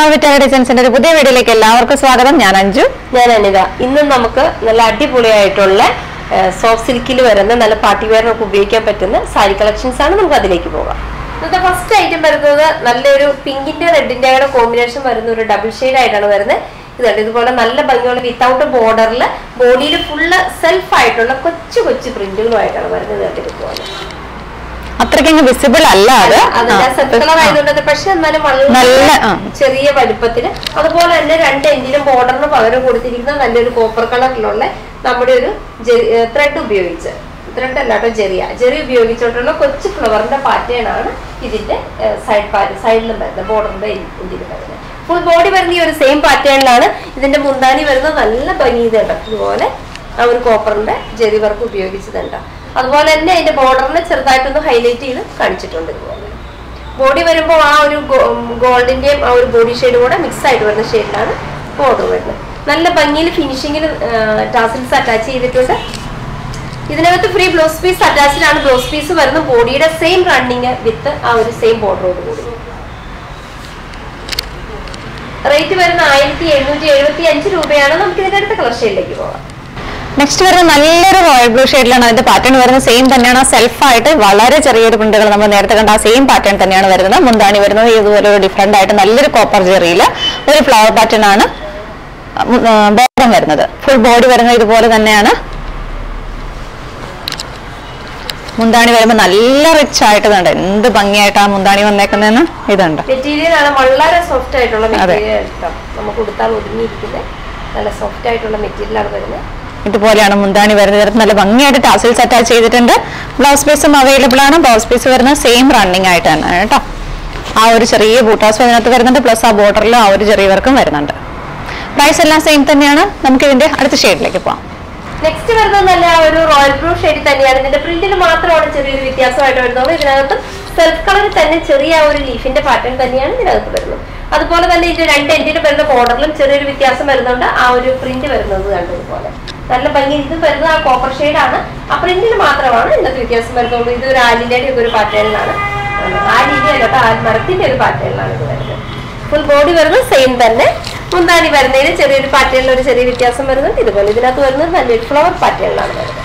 വിറ്റാല ഡിസൈൻസിന്റെ ഒരു പുതിയ വീഡിയോയിലേക്ക് എല്ലാവർക്കും സ്വാഗതം ഞാൻ അഞ്ജു ഞാൻ അനിത ഇന്നും നമുക്ക് നല്ല അടിപൊളിയായിട്ടുള്ള സോഫ്റ്റ് സിൽക്കിൽ വരുന്ന നല്ല പാർട്ടി വെയറിനൊക്കെ ഉപയോഗിക്കാൻ പറ്റുന്ന സാരി കളക്ഷൻസ് ആണ് നമുക്ക് അതിലേക്ക് പോകാം ഇന്നത്തെ ഫസ്റ്റ് ഐറ്റം വരുന്നത് നല്ലൊരു പിങ്കിന്റെ റെഡിന്റെ കൂടെ കോമ്പിനേഷൻ വരുന്ന ഒരു ഡബിൾ ഷെയ്ഡ് ആയിട്ടാണ് വരുന്നത് ഇതുണ്ട് ഇതുപോലെ നല്ല ഭംഗിയുള്ള വിത്തൗട്ട് ബോർഡറിൽ ബോഡിയിൽ ഫുള്ള് സെൽഫ് ആയിട്ടുള്ള കൊച്ചു കൊച്ചു പ്രിന്റുകളുമായിട്ടാണ് വരുന്നത് ഇതുണ്ട് ഇതുപോലെ അത്രയ്ക്കങ്ങ് വിസിബിൾ അല്ല അത് അതിന്റെ സെറ്റ് കളർ ആ. ആയതുകൊണ്ട് അത് പക്ഷെ എന്നാലും നല്ല, വളരെ ആ. ചെറിയ വലുപ്പത്തിന് അതുപോലെ തന്നെ രണ്ട് എൻഡിലും ബോർഡറിന് പകരം കൊടുത്തിരിക്കുന്ന നല്ലൊരു കോപ്പർ കളറിലുള്ള നമ്മുടെ ഒരു ത്രെഡ് ഉപയോഗിച്ച് ത്രെഡ് അല്ലാട്ടോ ജെറിയ ജെറി ഉപയോഗിച്ചുകൊണ്ടുള്ള കൊച്ചു ഫ്ലവറിന്റെ പാറ്റേൺ ആണ് ഇതിന്റെ സൈഡ് സൈഡിലും വരുന്നത് ബോർഡറിന്റെ എൻഡിലും വരുന്നത് ഫുൾ ബോഡി വരുന്ന ഈ ഒരു സെയിം പാറ്റേണിലാണ് ഇതിന്റെ മുന്താണി വരുന്നത് നല്ല ഭംഗി ഇതുണ്ട് ഇതുപോലെ ആ ഒരു കോപ്പറിന്റെ ജെറി വർക്ക് ഉപയോഗിച്ചതുണ്ട് അതുപോലെ തന്നെ അതിന്റെ ബോർഡറിനെ ചെറുതായിട്ടൊന്ന് ഹൈലൈറ്റ് ചെയ്ത് കാണിച്ചിട്ടുണ്ട് ഇതുപോലെ ബോഡി വരുമ്പോൾ ആ ഒരു ഗോൾഡിന്റെയും ആ ഒരു ബോഡി ഷെയ്ഡ് കൂടെ മിക്സ് ആയിട്ട് വരുന്ന ഷെയ്ഡിലാണ് ബോർഡർ വരുന്നത് നല്ല ഭംഗിയിൽ ഫിനിഷിങ്ങിൽ ടാസിൽസ് അറ്റാച്ച് ചെയ്തിട്ടുണ്ട് ഇതിനകത്ത് ഫ്രീ ബ്ലൗസ് പീസ് അറ്റാച്ച്ഡ് ആണ് ബ്ലൗസ് പീസ് വരുന്ന ബോഡിയുടെ സെയിം റണ്ണിങ് വിത്ത് ആ ഒരു സെയിം ബോർഡറോട് കൂടി റേറ്റ് വരുന്ന ആയിരത്തി എഴുന്നൂറ്റി എഴുപത്തി അഞ്ച് രൂപയാണ് നമുക്ക് ഇതിന്റെ അടുത്ത കളർ ഷെയ്ഡിലേക്ക് പോകാം നെക്സ്റ്റ് വരുന്ന നല്ലൊരു റോയൽ ബ്ലൂ ഷെയ്ഡിലാണ് അതിന്റെ പാറ്റേൺ വരുന്നത് സെയിം തന്നെയാണ് സെൽഫ് ആയിട്ട് വളരെ ചെറിയൊരു പ്രിന്റുകൾ നമ്മൾ നേരത്തെ കണ്ട ആ സെയിം പാറ്റേൺ തന്നെയാണ് വരുന്നത് മുന്താണി വരുന്നത് ഇതുപോലെ ഒരു ഡിഫറെന്റ് ആയിട്ട് നല്ലൊരു കോപ്പർ ജെറിയിൽ ഒരു ഫ്ലവർ പാറ്റേൺ ആണ് ബോട്ടം വരുന്നത് ഫുൾ ബോഡി വരുന്നത് ഇതുപോലെ തന്നെയാണ് മുന്താണി വരുമ്പോൾ നല്ല റിച്ച് ആയിട്ട് ഇതുണ്ട് എന്ത് ഭംഗിയായിട്ടാണ് മുന്താണി വന്നേക്കുന്നതെന്ന് ഇതുണ്ട് മെറ്റീരിയൽ ആണ് വളരെ സോഫ്റ്റ് ആയിട്ടുള്ള അതെ. മെറ്റീരിയൽ നമുക്ക് കൊടുത്താൽ ഒതുങ്ങിയിരിക്കുന്നത് നല്ല സോഫ്റ്റ് ആയിട്ടുള്ള മെറ്റീരിയൽ ആണ് വരുന്നത് ഇതുപോലെയാണ് മുന്താണി വരുന്നത് ഇതിനകത്ത് നല്ല ഭംഗിയായിട്ട് ടാസിൽസ് അറ്റാച്ച് ചെയ്തിട്ടുണ്ട് ബ്ലൗസ് പീസും അവൈലബിൾ ആണ് ബ്ലൗസ് പീസ് വരുന്നത് സെയിം റണ്ണിങ് ആയിട്ട് തന്നെ കേട്ടോ ആ ഒരു ചെറിയ ബൂട്ടാസ് അതിനകത്ത് വരുന്നുണ്ട് പ്ലസ് ആ ബോർഡറിൽ ആ ഒരു ചെറിയ വർക്കും വരുന്നുണ്ട് പ്രൈസ് എല്ലാം സെയിം തന്നെയാണ് നമുക്ക് ഇതിന്റെ അടുത്ത ഷെയ്ഡിലേക്ക് പോവാം നെക്സ്റ്റ് വരുന്നത് നല്ല ഒരു റോയൽ ബ്ലൂ ഷെയ്ഡ് തന്നെയാണ് ഇതിന്റെ പ്രിന്റിൽ മാത്രമാണ് ചെറിയൊരു വ്യത്യാസമായിട്ട് വരുന്നത് ഇതിനകത്ത് സെൽഫ് കളറിൽ തന്നെ ചെറിയ ആ ഒരു ലീഫിന്റെ പാറ്റേൺ തന്നെയാണ് ഇതിനകത്ത് വരുന്നത് അതുപോലെ തന്നെ ഇതിന്റെ രണ്ട് എൻഡിലും വരുന്ന ബോർഡറിലും ചെറിയൊരു വ്യത്യാസം വരുന്നുണ്ട് ആ ഒരു പ്രിന്റ് വരുന്നത് കണ്ടതുപോലെ നല്ല ഭംഗി ഇത് വരുന്നത് ആ കോപ്പർ ആണ് ആ പ്രിന്റിൽ മാത്രമാണ് ഇതിനകത്ത് വ്യത്യാസം വരുന്നുള്ളൂ ഇത് ഒരു ആലിന്റെ ഒക്കെ ഒരു പാറ്റേണിലാണ് ആലിന്റെ അല്ലാത്ത ആൽമരത്തിന്റെ ഒരു പാറ്റേണിലാണ് ഇത് വരുന്നത് ഫുൾ ബോഡി വരുന്നത് സെയിം തന്നെ മുന്താണി വരുന്നതിന് ചെറിയൊരു പാറ്റേണിൽ ഒരു ചെറിയ വ്യത്യാസം വരുന്നുണ്ട് ഇതുപോലെ ഇതിനകത്ത് വരുന്നത് നല്ലൊരു ഫ്ലവർ പാറ്റേണിലാണ് വരുന്നത്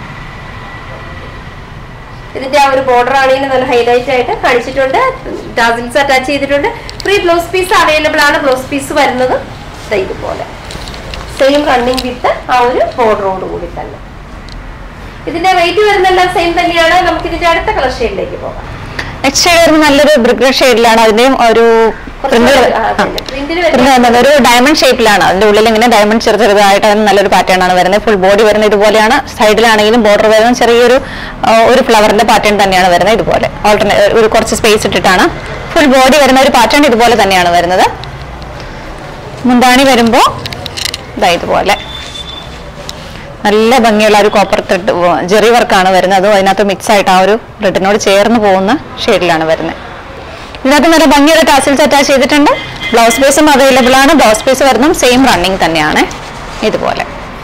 ഇതിന്റെ ആ ഒരു ബോർഡർ ആണെങ്കിലും നല്ല ഹൈലൈറ്റ് ആയിട്ട് കാണിച്ചിട്ടുണ്ട് ഡാസിൽസ് അറ്റാച്ച് ചെയ്തിട്ടുണ്ട് ഫ്രീ ബ്ലൗസ് പീസ് അവൈലബിൾ ആണ് ബ്ലൗസ് പീസ് വരുന്നത് ദേ ഇതുപോലെ സെയിം റണ്ണിങ് വിത്ത് ആ ഒരു ബോർഡറോട് കൂടി തന്നെ ഇതിന്റെ റേറ്റ് വരുന്നെല്ലാം സെയിം തന്നെയാണ് നമുക്ക് ഇതിന്റെ അടുത്ത കളർ ഷെയ്ഡിലേക്ക് പോകാം നെക്സ്റ്റ് ഷെയ്ഡ് വരുന്നത് നല്ലൊരു ബ്രിക്ക് ഷെയ്ഡിലാണ് അതിന്റെയും ഒരു പ്രിന്റ് പ്രിന്റിൽ പ്രിന്റ് വരുന്നത് ഒരു ഡയമണ്ട് ഷേപ്പിലാണ് അതിന്റെ ഉള്ളിൽ ഇങ്ങനെ ഡയമണ്ട് ചെറു ചെറുതായിട്ട് അതിന് നല്ലൊരു പാറ്റേൺ ആണ് വരുന്നത് ഫുൾ ബോഡി വരുന്നത് ഇതുപോലെയാണ് സൈഡിലാണെങ്കിലും ബോർഡർ വരുന്നത് ചെറിയൊരു ആ, ഒരു ഫ്ലവറിന്റെ പാറ്റേൺ തന്നെയാണ് വരുന്നത് ഇതുപോലെ ഓൾട്ടർനേ ഒരു കുറച്ച് സ്പേസ് ഇട്ടിട്ടാണ് ഫുൾ ബോഡി വരുന്ന ഒരു പാറ്റേൺ ഇതുപോലെ തന്നെയാണ് വരുന്നത് മുന്താണി വരുമ്പോൾ ഇതാ ഇതുപോലെ നല്ല ഭംഗിയുള്ള ഒരു കോപ്പർ ത്രെഡ് ജെറി വർക്കാണ് വരുന്നത് അതും അതിനകത്ത് മിക്സ് ആയിട്ട് ആ ഒരു ത്രെഡിനോട് ചേർന്ന് പോകുന്ന ഷെയ്ഡിലാണ് വരുന്നത് ഇതിനകത്ത് നല്ല ഭംഗിയുള്ള ടാസിൽസ് അറ്റാച്ച് ചെയ്തിട്ടുണ്ട് ബ്ലൗസ് പീസും അവൈലബിൾ ആണ് ബ്ലൗസ് പീസ് വരുന്നതും സെയിം റണ്ണിങ് തന്നെയാണ് ഇതുപോലെ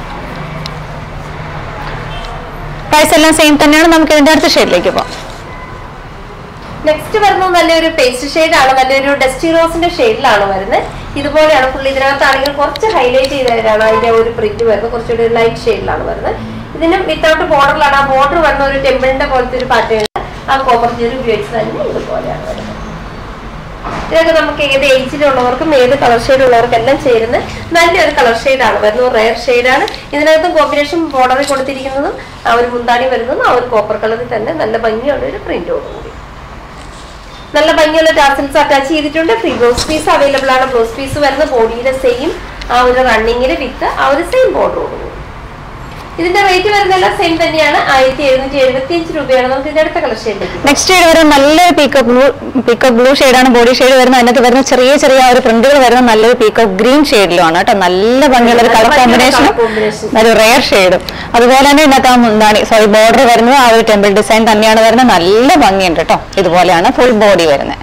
പ്രൈസ് എല്ലാം സെയിം തന്നെയാണ് നമുക്ക് ഇതിന്റെ അടുത്ത ഷെയ്ഡിലേക്ക് പോകാം നെക്സ്റ്റ് വരുന്നത് നല്ലൊരു പേസ്റ്റ് ഷെയ്ഡ് ആണ് നല്ലൊരു ഡസ്റ്റി റോസിന്റെ ഷെയ്ഡിലാണ് വരുന്നത് ഇതുപോലെയാണ് ഫുൾ ഇതിനകത്താണെങ്കിൽ കുറച്ച് ഹൈലൈറ്റ് ചെയ്തതാണ് അതിന്റെ ഒരു പ്രിന്റ് വരുന്നത് കുറച്ചുകൂടി ലൈറ്റ് ഷെയ്ഡിലാണ് വരുന്നത് ഇതിനും വിത്തൗട്ട് ബോർഡറിലാണ് ആ ബോർഡർ വരുന്ന ഒരു ടെമ്പിളിന്റെ പോലത്തെ ഒരു പാറ്റേൺ ആ കോപ്പർ ജെറി ഉപയോഗിച്ച് തന്നെ ഇതുപോലെയാണ് വരുന്നത് ഇതൊക്കെ നമുക്ക് ഏത് ഏജിലുള്ളവർക്കും ഏത് കളർ ഷെയ്ഡ് ഉള്ളവർക്കും എല്ലാം ചേരുന്ന നല്ലൊരു കളർ ഷെയ്ഡാണ് വരുന്നത് റയർ ഷെയ്ഡാണ് ഇതിനകത്ത് കോമ്പിനേഷൻ ബോർഡറിൽ കൊടുത്തിരിക്കുന്നതും ആ ഒരു മുന്താണി വരുന്നതും ആ ഒരു കോപ്പർ കളറിൽ തന്നെ നല്ല ഭംഗിയുള്ള ഒരു പ്രിന്റോട് കൂടി നല്ല ഭംഗിയുള്ള ടാസിൽസ് അറ്റാച്ച് ചെയ്തിട്ടുണ്ട് ഫ്രീ ബ്ലൗസ് പീസ് അവൈലബിൾ ആണ് ബ്ലൗസ് പീസ് വരുന്ന ബോഡിയുടെ സെയിം ആ ഒരു റണ്ണിങ്ങിന് വിത്ത് ആ ഒരു സെയിം ബോർഡറോട് കൂടി ഇതിന്റെ റേറ്റ് വരുന്നതെല്ലാം സെയിം തന്നെയാണ് ആയിരത്തി എഴുന്നൂറ്റി എഴുപത്തി അഞ്ച് രൂപയാണ് നമുക്ക് ഇതിന്റെ അടുത്ത കളർ ഷെയ്ഡിലേക്ക് നെക്സ്റ്റ് ഷെയ്ഡ് വരുന്നത് നല്ലൊരു പീക്കോക്ക് ബ്ലൂ പീക്കോക്ക് ബ്ലൂ ഷെയ്ഡാണ് ബോഡി ഷെയ്ഡ് വരുന്നത് അതിനകത്ത് വരുന്ന ചെറിയ ചെറിയ ആ ഒരു പ്രിന്റുകൾ വരുന്ന നല്ലൊരു പീക്കോക്ക് ഗ്രീൻ ഷെയ്ഡിലുമാണ് കേട്ടോ നല്ല ഭംഗിയുള്ള ഒരു കളർ നല്ല ഭംഗിയുള്ള കോമ്പിനേഷനും colour combination. ഒരു റെയർ ഷെയ്ഡും അതുപോലെ തന്നെ ഇതിനകത്ത് ആ മുന്താണി സോറി ബോർഡർ വരുന്നത് ആ ഒരു ടെമ്പിൾ ഡിസൈൻ തന്നെയാണ് വരുന്നത് നല്ല ഭംഗിയുണ്ട് കേട്ടോ ഇതുപോലെയാണ് ഫുൾ ബോഡി വരുന്നത്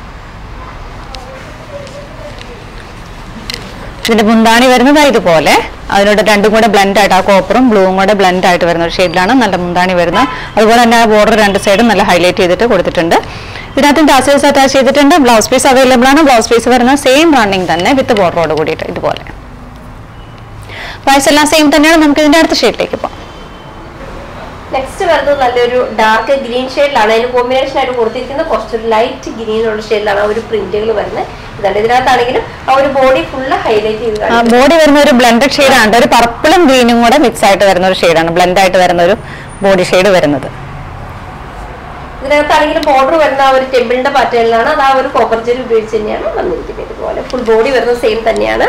ഇതിന്റെ മുന്താണി വരുന്നത് ഇതുപോലെ അതിനോട് രണ്ടും കൂടെ ബ്ലെൻഡ് ആയിട്ട് ആ കോപ്പറും ബ്ലൂവും കൂടെ ബ്ലെൻഡ് ആയിട്ട് വരുന്ന ഒരു ഷെയ്ഡിലാണ് നല്ല മുന്താണി വരുന്നത് അതുപോലെ തന്നെ ആ ബോർഡർ രണ്ട് സൈഡും നല്ല ഹൈലൈറ്റ് ചെയ്തിട്ട് കൊടുത്തിട്ടുണ്ട് ഇതിനകത്തും ടാസൽസ് അറ്റാച്ച് ചെയ്തിട്ടുണ്ട് ബ്ലൗസ് പീസ് അവൈലബിൾ ആണ് ബ്ലൗസ് പീസ് വരുന്നത് സെയിം റണ്ണിങ് തന്നെ വിത്ത് ബോർഡറോട് കൂടിയിട്ട് ഇതുപോലെ പ്രൈസ് എല്ലാം സെയിം തന്നെയാണ് നമുക്ക് ഇതിന്റെ അടുത്ത ഷെയ്ഡിലേക്ക് പോകാം നെക്സ്റ്റ് വരുന്നത് നല്ലൊരു ഡാർക്ക് ഗ്രീൻ ഷെയ്ഡിലാണ് അതിന് കോമ്പിനേഷൻ ആയിട്ട് കൊടുത്തിരിക്കുന്നത് കുറച്ചൊരു ലൈറ്റ് ഗ്രീൻ ഉള്ള ഷെയ്ഡിലാണ് ആ ഒരു പ്രിന്റുകൾ വരുന്നത് ഇതാണ് ഇതിനകത്താണെങ്കിലും ആ ഒരു ബോഡി ഫുള്ള് ഹൈലൈറ്റ് ചെയ്ത് കാണിക്കും ബോഡി വരുന്ന ഒരു ബ്ലെൻഡഡ് ഷെയ്ഡാണ് ഒരു പർപ്പിളും ഗ്രീനും കൂടെ മിക്സ് ആയിട്ട് വരുന്ന ഒരു ഷെയ്ഡാണ് ബ്ലെൻഡ് ആയിട്ട് വരുന്ന ഒരു ബോഡി ഷെയ്ഡ് വരുന്നത് ഇതിനകത്താണെങ്കിലും ബോർഡർ വരുന്ന ആ ഒരു ടെമ്പിളിന്റെ പാറ്റേണിലാണ് അത് ആ ഒരു കോപ്പർ ജെൽ ഉപയോഗിച്ച് തന്നെയാണ് വന്നിരിക്കുന്നത് ഇതുപോലെ ഫുൾ ബോഡി വരുന്നത് സെയിം തന്നെയാണ്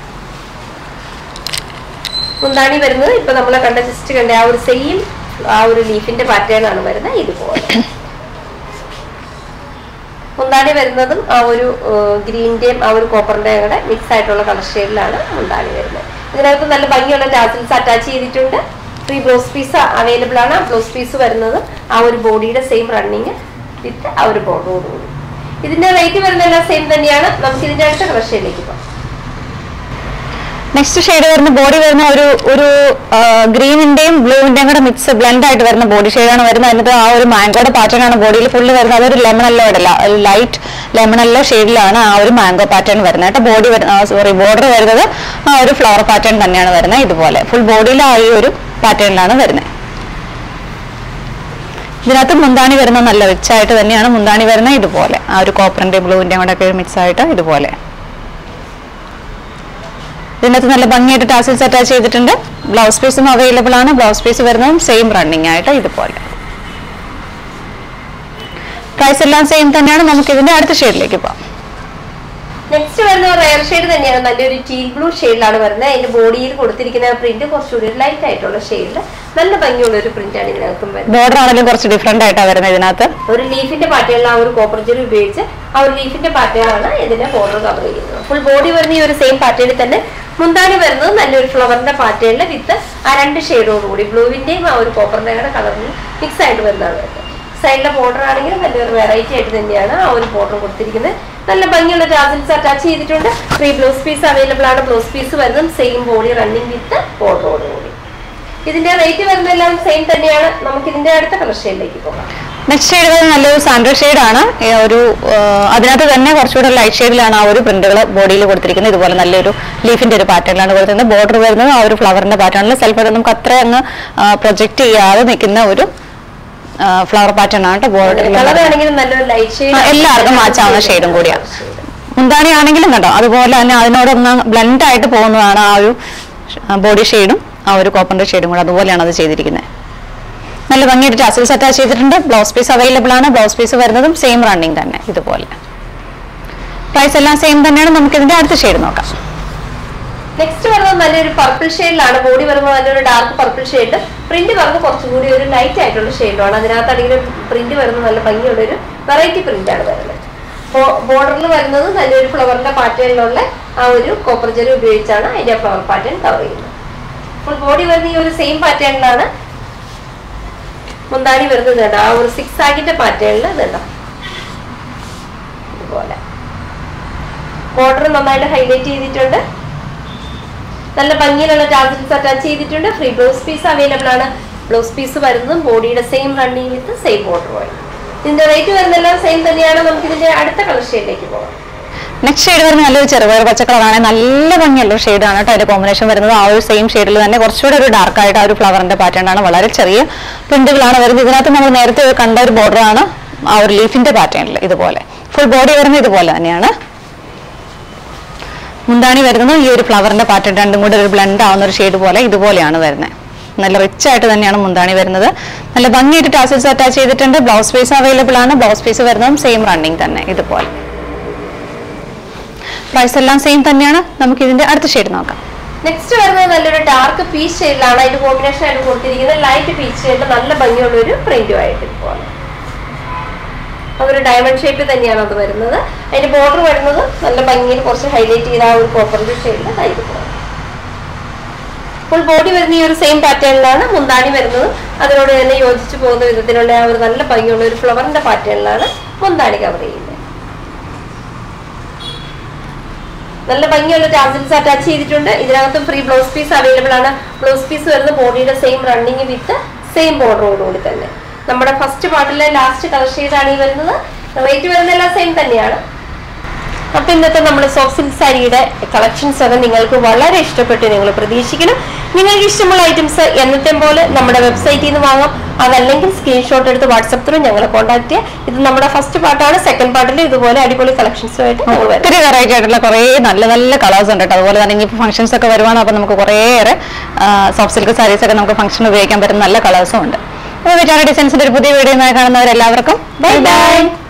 മുന്താണി വരുന്നത് ഇപ്പൊ നമ്മൾ കണ്ട ജസ്റ്റ് കണ്ട ആ ഒരു സെയിം ആ ഒരു ലീഫിന്റെ പാറ്റേൺ ആണ് വരുന്നത് ഇതുപോലെ മുന്താണി വരുന്നതും ആ ഒരു ഗ്രീന്റെയും ആ ഒരു കോപ്പറിന്റെയും കൂടെ മിക്സ് ആയിട്ടുള്ള കളർ ഷെയ്ഡിലാണ് മുന്താണി വരുന്നത് ഇതിനകത്ത് നല്ല ഭംഗിയുള്ള ടാസിൽസ് അറ്റാച്ച് ചെയ്തിട്ടുണ്ട് ഫ്രീ ബ്ലൗസ് പീസ് അവൈലബിൾ ആണ് ബ്ലൗസ് പീസ് വരുന്നത് ആ ഒരു ബോഡിയുടെ സെയിം റണ്ണിങ് വിത്ത് ആ ഒരു ബോർഡറോടുകൂടി ഇതിന്റെ റേറ്റ് വരുന്നതെല്ലാം സെയിം തന്നെയാണ് നമുക്ക് ഇതിന്റെ അടുത്ത കളർ ഷെയ്ഡിലേക്ക് പോകാം നെക്സ്റ്റ് ഷെയ്ഡ് വരുന്ന ബോഡി വരുന്ന ഒരു ഒരു ഗ്രീനിന്റെയും ബ്ലൂവിന്റെയും കൂടെ മിക്സ് ബ്ലെൻഡ് ആയിട്ട് വരുന്ന ബോഡി ഷെയ്ഡാണ് വരുന്നത് അതിനകത്ത് ആ ഒരു മാംഗോയുടെ പാറ്റേൺ ആണ് ബോഡിയിൽ ഫുള്ള് വരുന്നത് അതൊരു ലെമൺ എല്ലോ ഇടല ലൈറ്റ് ലെമൺ എല്ലോ ഷെയ്ഡിലാണ് ആ ഒരു മാംഗോ പാറ്റേൺ വരുന്നത് കേട്ടോ ബോഡി സോറി ബോർഡർ വരുന്നത് ആ ഒരു ഫ്ലവർ പാറ്റേൺ തന്നെയാണ് വരുന്നത് ഇതുപോലെ ഫുൾ ബോഡിയിൽ ആ ഈ ഒരു പാറ്റേണിലാണ് വരുന്നത് ഇതിനകത്ത് മുന്താണി വരുന്ന നല്ല റിച്ച് ആയിട്ട് തന്നെയാണ് മുന്താണി വരുന്നത് ഇതുപോലെ ആ ഒരു കോപ്പറിന്റെ ബ്ലൂവിന്റെ കൂടെ ഒക്കെ മിക്സ് ആയിട്ട് ഇതുപോലെ ഇതിനകത്ത് നല്ല ഭംഗിയായിട്ട് ടാസിൽസ് അറ്റാച്ച് ചെയ്തിട്ടുണ്ട് ബ്ലൗസ് പീസും അവൈലബിൾ ആണ് ബ്ലൗസ് പീസ് വരുന്നതും സെയിം റണ്ണിങ് ആയിട്ട് ഇതുപോലെ പ്രൈസ് എല്ലാം സെയിം തന്നെയാണ് നമുക്ക് ഇതിന്റെ അടുത്ത ഷെയ്ഡിലേക്ക് പോകാം നെക്സ്റ്റ് വരുന്ന റയർ ഷെയ്ഡ് തന്നെയാണ് നല്ലൊരു ടീൽ ബ്ലൂ ഷെയ്ഡിലാണ് വരുന്നത് അതിന്റെ ബോഡിയിൽ കൊടുത്തിരിക്കുന്ന പ്രിന്റ് കുറച്ചുകൂടി ലൈറ്റ് ആയിട്ടുള്ള ഷെയ്ഡിൽ നല്ല ഭംഗിയുള്ള ഒരു പ്രിന്റ് ആണ് ഇതിനകത്തും വരുന്നത് ബോർഡർ ആണെങ്കിലും കുറച്ച് ഡിഫറെന്റ് ആയിട്ടാണ് വരുന്നത് ഇതിനകത്ത് ഒരു ലീഫിന്റെ പാറ്റേണിൽ ആ ഒരു കോപ്പർ ജെൽ ഉപയോഗിച്ച് ആ ഒരു ലീഫിന്റെ പാറ്റേൺ ആണ് ഇതിന്റെ ബോർഡർ കവർ ചെയ്യുന്നത് ഫുൾ ബോഡി വരുന്ന ഈ ഒരു സെയിം പാറ്റേണിൽ തന്നെ മുന്താണി വരുന്നത് നല്ലൊരു ഫ്ലവറിന്റെ പാറ്റേണിൽ വിത്ത് ആ രണ്ട് ഷെയ്ഡോടുകൂടി ബ്ലൂവിന്റെയും ആ ഒരു കോപ്പറിന്റെ കൂടെ കളറിൽ മിക്സ് ആയിട്ട് വരുന്നതാണ് വരുന്നത് സൈഡിലെ ബോർഡർ ആണെങ്കിലും നല്ലൊരു വെറൈറ്റി ആയിട്ട് തന്നെയാണ് ആ ഒരു ബോർഡർ കൊടുത്തിരിക്കുന്നത് നല്ല ഭംഗിയുള്ള ടാസിൽസ് അറ്റാച്ച് ചെയ്തിട്ടുണ്ട് ഫ്രീ ബ്ലൗസ് പീസ് അവൈലബിൾ ആണ് ബ്ലൗസ് പീസ് വരുന്നതും സെയിം ബോഡി റണ്ണിങ് വിത്ത് ബോർഡറോടുകൂടി ഇതിന്റെ റേറ്റ് വരുന്നതെല്ലാം സെയിം തന്നെയാണ് നമുക്ക് ഇതിന്റെ അടുത്ത കളർ ഷെയ്ഡിലേക്ക് പോകാം നെക്സ്റ്റ് ഷെയ്ഡ് വരുന്നത് നല്ലൊരു സാൻഡൽ ഷെയ്ഡ് ആണ് ഏ, ഒരു ആ, അതിനകത്ത് തന്നെ കുറച്ചുകൂടെ ലൈറ്റ് ഷെയ്ഡിലാണ് ആ ഒരു പ്രിന്റുകൾ ബോഡിയിൽ കൊടുത്തിരിക്കുന്നത് ഇതുപോലെ നല്ലൊരു ലീഫിന്റെ ഒരു പാറ്റേണിലാണ് കൊടുത്തിരുന്നത് ബോർഡർ വരുന്നത് ആ ഒരു ഫ്ലവറിന്റെ പാറ്റേണിൽ സെൽഫ് നമുക്ക് അത്ര അങ്ങ് പ്രൊജക്ട് ചെയ്യാതെ നിൽക്കുന്ന ഒരു ഫ്ലവർ പാറ്റേൺ ആണ് കേട്ടോ കളർ ബോർഡർ ആണെങ്കിലും നല്ലൊരു ലൈറ്റ് ആ, എല്ലാവർക്കും match ആവുന്ന shade ഉം കൂടിയാ. മുന്താണി ആണെങ്കിലും കണ്ടോ അതുപോലെ തന്നെ അതിനോടൊന്ന് ബ്ലെൻഡ് ആയിട്ട് പോകുന്നതാണ് ആ ഒരു ബോഡി ഷെയ്ഡും ആ ഒരു കോപ്പറിന്റെ ഷെയ്ഡും കൂടെ അതുപോലെയാണ് അത് ചെയ്തിരിക്കുന്നത് നല്ല ഭംഗിയായിട്ട് ടസൽസ് അറ്റാച്ച് ചെയ്തിട്ടുണ്ട് ബ്ലൗസ് പീസ് അവൈലബിൾ ആണ് ബ്ലൗസ് പീസ് വരുന്നതും സെയിം റണ്ണിങ് തന്നെ ഇതുപോലെ പ്രൈസ് എല്ലാം സെയിം തന്നെയാണ് നമുക്ക് ഇതിന്റെ അടുത്ത ഷെയ്ഡ് നോക്കാം നെക്സ്റ്റ് വരുന്നത് നല്ലൊരു പർപ്പിൾ ഷെയ്ഡിലാണ് ബോഡി വരുമ്പോൾ നല്ലൊരു ഡാർക്ക് പർപ്പിൾ ഷെയ്ഡ് പ്രിന്റ് വരുന്നത് കുറച്ചുകൂടി ഒരു ലൈറ്റ് ആയിട്ടുള്ള ഷെയ്ഡാണ് അതിനകത്താണെങ്കിൽ പ്രിന്റ് വരുന്നത് നല്ല ഭംഗിയുള്ള ഒരു വെറൈറ്റി പ്രിന്റ് ആണ് വരുന്നത് ബോർഡറിൽ വരുന്നത് നല്ലൊരു ഫ്ലവറിന്റെ പാറ്റേണിലുള്ള ആ ഒരു കോപ്പർ ജെൽ ഉപയോഗിച്ചാണ് അതിന്റെ ഫ്ലവർ പാറ്റേൺ കവർ ചെയ്യുന്നത് ഫുൾ ബോഡി വരുന്ന ഈ ഒരു സെയിം പാറ്റേണിലാണ് മുന്താണി വരുന്നത് കേട്ടോ ആ ഒരു സിക്സ് ആക്കിന്റെ പാറ്റേണിൽ ഇതുണ്ടോ ഇതുപോലെ ബോർഡർ നന്നായിട്ട് ഹൈലൈറ്റ് ചെയ്തിട്ടുണ്ട് നല്ല ഭംഗിയിലുള്ള ടാസിൽസ് അറ്റാച്ച് ചെയ്തിട്ടുണ്ട് ഫ്രീ ബ്ലൗസ് പീസ് അവൈലബിൾ ആണ് ബ്ലൗസ് പീസ് വരുന്നതും ബോഡിയുടെ same running with same border ഓയിൽ ഇതിന്റെ റേറ്റ് വരുന്നതെല്ലാം സെയിം തന്നെയാണ് നമുക്ക് ഇതിന്റെ അടുത്ത കളർ ഷെയ്ഡിലേക്ക് പോകാം നെക്സ്റ്റ് ഷെയ്ഡ് വരുന്നത് നല്ലൊരു ചെറുപയർ പച്ചക്കളറാണ് നല്ല ഭംഗിയുള്ള ഷെയ്ഡാണ് കേട്ടോ അതിന്റെ കോമ്പിനേഷൻ വരുന്നത് ആ ഒരു സെയിം ഷെയ്ഡിൽ തന്നെ കുറച്ചുകൂടെ ഒരു ഡാർക്ക് ആയിട്ട് ആ ഒരു ഫ്ലവറിന്റെ പാറ്റേൺ ആണ് വളരെ ചെറിയ പ്രിന്റുകളാണ് വരുന്നത് ഇതിനകത്ത് നമ്മൾ നേരത്തെ കണ്ട ഒരു border ആണ് ആ ഒരു ലീഫിന്റെ പാറ്റേണിൽ ഇതുപോലെ ഫുൾ ബോഡി വരുന്നത് ഇതുപോലെ തന്നെയാണ് മുന്താണി വരുന്നത് ഈ ഒരു ഫ്ലവറിന്റെ പാറ്റേൺ രണ്ടും കൂടെ ഒരു ബ്ലെൻഡ് ആവുന്ന ഒരു ഷെയ്ഡ് പോലെ ഇതുപോലെയാണ് വരുന്നത് നല്ല റിച്ച് ആയിട്ട് തന്നെയാണ് മുന്താണി വരുന്നത് നല്ല ഭംഗിയായിട്ട് ടാസിൽസ് അറ്റാച്ച് ചെയ്തിട്ടുണ്ട് ബ്ലൗസ് പീസ് അവൈലബിൾ ആണ് ബ്ലൗസ് പീസ് വരുന്നതും സെയിം റണ്ണിങ് തന്നെ ഇതുപോലെ പ്രൈസ് എല്ലാം സെയിം തന്നെയാണ് നമുക്ക് ഇതിന്റെ അടുത്ത ഷെയ്ഡ് നോക്കാം നെക്സ്റ്റ് വരുന്നത് നല്ലൊരു ഡാർക്ക് പീച്ച് ഷെയ്ഡിലാണ് അതിന്റെ കോമ്പിനേഷൻ ആയിട്ട് കൊടുത്തിരിക്കുന്നത് ലൈറ്റ് പീച്ച് ഷെയ്ഡ് നല്ല ഭംഗിയുള്ള ഒരു പ്രിന്റും ആയിട്ട് ഇതുപോലെ ഒരു ഡയമണ്ട് ഷേപ്പ് തന്നെയാണ് അത് വരുന്നത് അതിന്റെ ബോർഡർ വരുന്നത് നല്ല ഭംഗിയിൽ കുറച്ച് ഹൈലൈറ്റ് ചെയ്ത ആ ഒരു കോപ്പറിന്റെ ഷെയ്ഡിൽ ആയിരിക്കും ഫുൾ ബോഡി വരുന്ന ഈ ഒരു സെയിം പാറ്റേണിലാണ് മുന്താണി വരുന്നത് അതിനോട് തന്നെ യോജിച്ചു പോകുന്ന വിധത്തിലുള്ള ആ ഒരു നല്ല ഭംഗിയുള്ള ഒരു ഫ്ലവറിന്റെ പാറ്റേണിലാണ് മുന്താണി കവർ ചെയ്യുന്നത് നല്ല ഭംഗിയുള്ള ടാസിൽസ് അറ്റാച്ച് ചെയ്തിട്ടുണ്ട് ഇതിനകത്തും ഫ്രീ ബ്ലൗസ് പീസ് അവൈലബിൾ ആണ് ബ്ലൗസ് പീസ് വരുന്ന ബോഡിയുടെ സെയിം റണ്ണിങ് വിത്ത് സെയിം ബോർഡറോടുകൂടി തന്നെ നമ്മുടെ ഫസ്റ്റ് പാർട്ടിലെ ലാസ്റ്റ് കളർ ഷെയ്ഡാണ് ഈ വരുന്നത് റേറ്റ് വരുന്നതെല്ലാം സെയിം തന്നെയാണ് അപ്പൊ ഇന്നത്തെ നമ്മുടെ സോഫ്റ്റ് സിൽക്ക് സാരിയുടെ കളക്ഷൻസ് ഒക്കെ നിങ്ങൾക്ക് വളരെ ഇഷ്ടപ്പെട്ടു നിങ്ങൾ പ്രതീക്ഷിക്കണം നിങ്ങൾക്ക് ഇഷ്ടമുള്ള ഐറ്റംസ് എന്നത്തെ പോലെ നമ്മുടെ വെബ്സൈറ്റിൽ നിന്ന് വാങ്ങാം അതല്ലെങ്കിൽ സ്ക്രീൻഷോട്ട് എടുത്ത് വാട്സപ്പ് ത്രൂ ഞങ്ങളെ കോൺടാക്ട് ചെയ്യുക ഇത് നമ്മുടെ ഫസ്റ്റ് പാർട്ടാണ് സെക്കൻഡ് പാർട്ടിൽ ഇതുപോലെ അടിപൊളി കളക്ഷൻസുമായിട്ട് ഞങ്ങൾ വരും ഒത്തിരി വെറൈറ്റി ആയിട്ടുള്ള കുറേ നല്ല നല്ല കളേഴ്സ് ഉണ്ട് കേട്ടോ അതുപോലെ തന്നെ ഇനിയിപ്പോൾ ഫംഗ്ഷൻസ് ഒക്കെ വരുവാണ് അപ്പോൾ നമുക്ക് കുറേയേറെ സോഫ്റ്റ് സിൽക്ക് സാരീസ് ഒക്കെ നമുക്ക് ഫംഗ്ഷൻ ഉപയോഗിക്കാൻ പറ്റുന്ന നല്ല കളേഴ്സും ഉണ്ട് അപ്പോൾ വിചാര ഡിസൈൻസിന്റെ ഒരു പുതിയ വീഡിയോ കാണുന്നവരെല്ലാവർക്കും ബൈ ബൈ